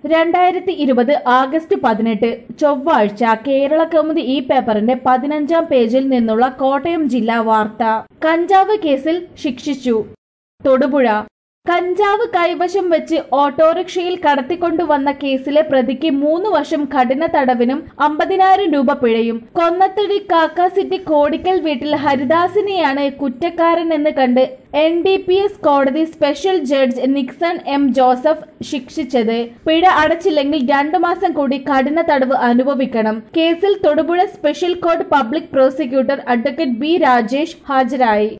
രണ്ടായിരത്തി ഇരുപത് ആഗസ്റ്റ് പതിനെട്ട് ചൊവ്വാഴ്ച കേരള കൗമുദി ഈ പേപ്പറിന്റെ പതിനഞ്ചാം പേജിൽ നിന്നുള്ള കോട്ടയം ജില്ലാ വാർത്ത കഞ്ചാവ് കേസിൽ ശിക്ഷിച്ചു തൊടുപുഴ കഞ്ചാവ് കൈവശം വെച്ച് ഓട്ടോറിക്ഷയിൽ കടത്തിക്കൊണ്ടുവന്ന കേസിലെ പ്രതിക്ക് മൂന്ന് വർഷം കഠിന തടവിനും അമ്പതിനായിരം രൂപ പിഴയും കൊന്നത്തടി കാക്ക സിറ്റി കോടിക്കൽ വീട്ടിൽ ഹരിദാസിനെയാണ് കുറ്റക്കാരൻ എന്ന് കണ്ട് എൻ ഡി പി എസ് കോടതി special judge Nixon M Joseph ശിക്ഷിച്ചത് പിഴ അടച്ചില്ലെങ്കിൽ രണ്ടു മാസം കൂടി കഠിന തടവ് അനുഭവിക്കണം കേസിൽ Thodupuzha special court public prosecutor advocate B Rajesh ഹാജരായി